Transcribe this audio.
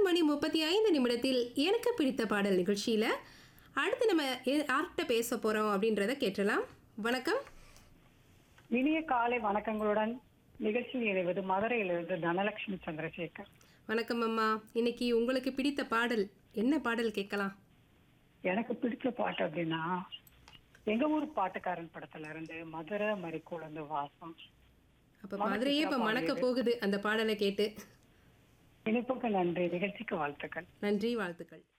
மணி முப்பத்தி ஐந்து நிமிடத்தில் எனக்கு பிடித்த பாடல் நிகழ்ச்சியில் அடுத்து நம்ம எ- யார்கிட்ட பேச போகிறோம் அப்படின்றத கேட்டலாம் வணக்கம் இனிய காலை வணக்கங்களுடன் நிகழ்ச்சியில் இணைவது மதுரையிலிருந்து தனலட்சுமி சந்திரசேகர் வணக்கம் அம்மா இன்னைக்கு உங்களுக்கு பிடித்த பாடல் என்ன பாடல் கேட்கலாம் எனக்கு பிடிச்ச பாட்டு அப்படின்னா எங்க ஊர் பாட்டுக்காரன் படத்துல இருந்து மதுரை மறிக்குழந்து வாசம் அப்போ மதுரையே இப்போ மணக்க போகுது அந்த பாடலை கேட்டு இணைப்புக்கு நன்றி நிகழ்ச்சிக்கு வாழ்த்துக்கள் நன்றி வாழ்த்துக்கள்